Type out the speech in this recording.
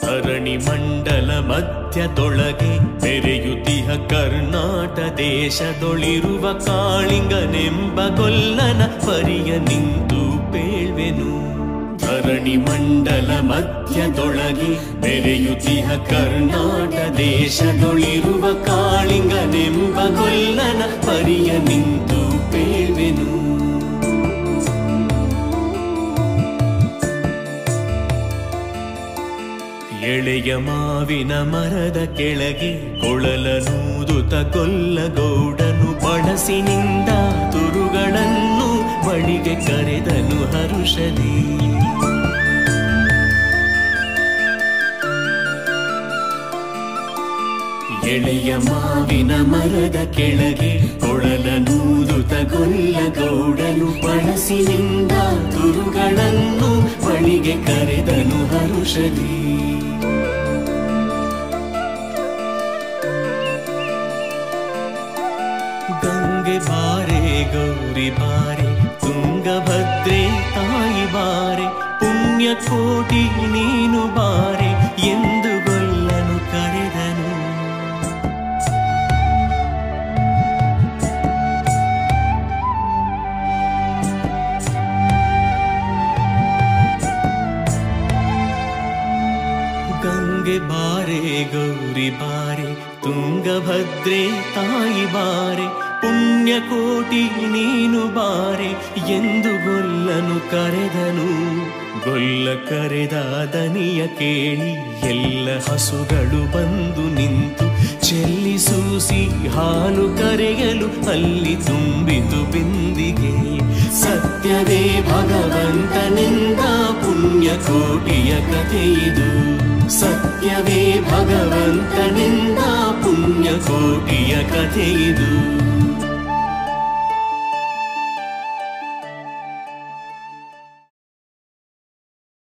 ಧರಣಿ ಮಂಡಲ ಮಧ್ಯದೊಳಗೆ ಮೆರೆಯುತಿಹ ಕರ್ನಾಟ ದೇಶದೊಳಿರುವ ಕಾಳಿಂಗನೆಂಬ ಗೊಲ್ಲನ ಪರಿಯ ನಿಂತು ಪೇಳ್ವೆನು ಧರಣಿ ಮಂಡಲ ಮಧ್ಯದೊಳಗೆ ಮೆರೆಯುತಿಹ ಕರ್ನಾಟ ದೇಶದೊಳಿರುವ ಕಾಳಿಂಗನೆಂಬ ಗೊಲ್ಲನ ಪರಿಯ ನಿಂತು ಪೇಳ್ವೆನು ಎಳೆಯ ಮಾವಿನ ಮರದ ಕೆಳಗೆ ಕೊಳಲನೂದುತ ಕೊಲ್ಲಗೌಡನು ಬಳಸಿನಿಂದ ತುರುಗಳನ್ನು ಬಳಿಗೆ ಕರೆದನು ಹರುಷದಿ ಎಳೆಯ ಮಾವಿನ ಮರದ ಕೆಳಗೆ ಕೊಳಲನೂದುತ ಕೊಲ್ಲಗೌಡನು ಬಳಸಿನಿಂದ ತುರುಗಳನ್ನು ಬಳಿಗೆ ಕರೆದನು ಹರುಷದಿ ಗಂಗೆ ಬಾರೆ ಗೌರಿ ಬಾರೆ ತುಂಗಭದ್ರೆ ತಾಯಿ ಬಾರೆ ಪುಣ್ಯ ಕೋಟಿ ನೀನು ಬಾರೆ ಎಂದು ಗೊಲ್ಲನು ಕರೆದನು ಗಂಗೆ ಬಾರೆ ಗೌರಿ ಬಾರೆ ತುಂಗಭದ್ರೆ ತಾಯಿ ಬಾರೆ ಪುಣ್ಯ ಕೋಟಿ ನೀನು ಬಾರೆ ಎಂದು ಗೊಲ್ಲನು ಕರೆದನು ಗೊಲ್ಲ ಕರೆದ ದನಿಯ ಕೇಳಿ ಎಲ್ಲ ಹಸುಗಳು ಬಂದು ನಿಂತು ಚೆಲ್ಲಿಸೂಸಿ ಹಾಲು ಕರೆಯಲು ಅಲ್ಲಿ ತುಂಬಿತು ಬಿಂದಿಗೆ ಸತ್ಯವೇ ಭಗವಂತನಿಂದ ಪುಣ್ಯ ಕೋಟಿಯ ಕಥೆಯಿದು ಸತ್ಯವೇ ಭಗವಂತನಿಂದ ಪುಣ್ಯ ಕೋಟಿಯ ಕಥೆಯಿದು